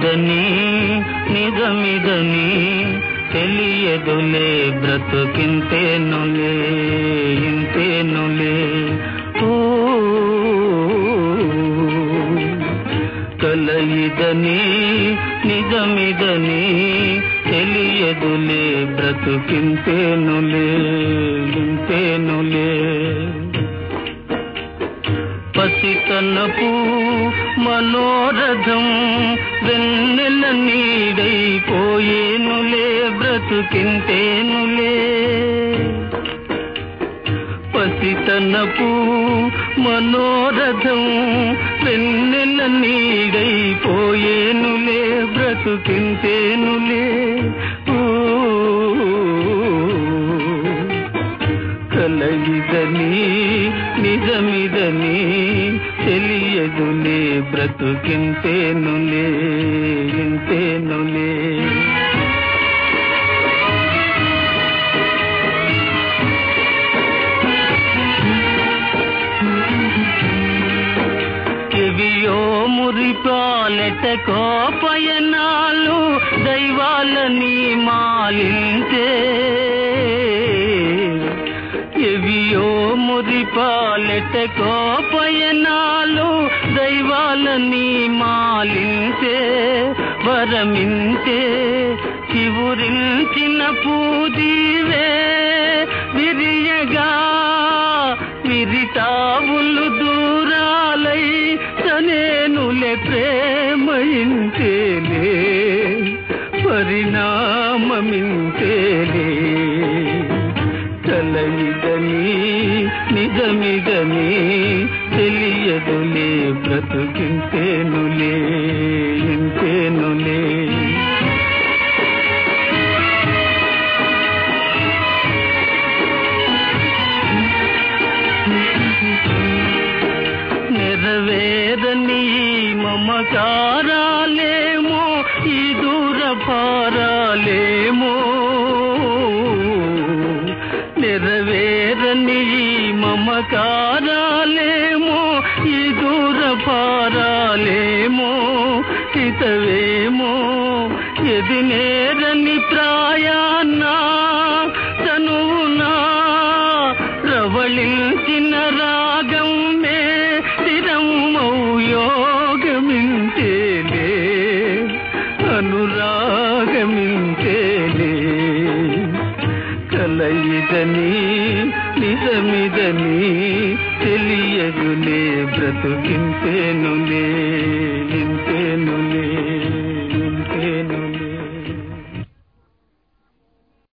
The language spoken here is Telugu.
కలయిదని నిజమిదని తెలియదులే బ్రతుకింతేనులే ఇంతేనులే ఓ కలయిదని నిజమిదని తెలియదులే బ్రతుకింతేనులే ఇంతేనులే పసితనపు మనోరథం వెన్నెల నీడైపోయేనులే బ్రతుకింతేనులే పసితనపు మనోరథం వెన్నెల నీడైపోయేనులే బ్రతుకింతేనులే ఊ కలయిదని నిజమిదని తెలియదులే బ్రతుకింతేనులే ఇంతేనులే కివియో మురిపాలెట కోపయనాలు దైవాలని మాలింతే ఎవియో మురిపాలెట కోపయనాలు దైవాలని మాలింతే వరమింతే చివురించిన పూదీవే విరియగా విరితావులు దూరాలై తనేనులే ప్రేమయింతేలే పరిణామమింతేలే కలయిదని నిజమిదని తెలియదులే బ్రతుకింతేనులే ఇంతేనులే నెరవేరని ఈ మమకారాలేమో ఈ దూర భారాలేమో నెరవేరని ఈ మమకారాలేమో ఈ దూర భారాలేమో హితవేమో ఎది నేరని ప్రాయాన్నా తనువునా రవళించిన రాగం మే స్థిరమౌ యోగమింతేలే అనురాగమింతేలే కలయిదని నిజమిదని తెలియదులే బ్రతుకింతేనులే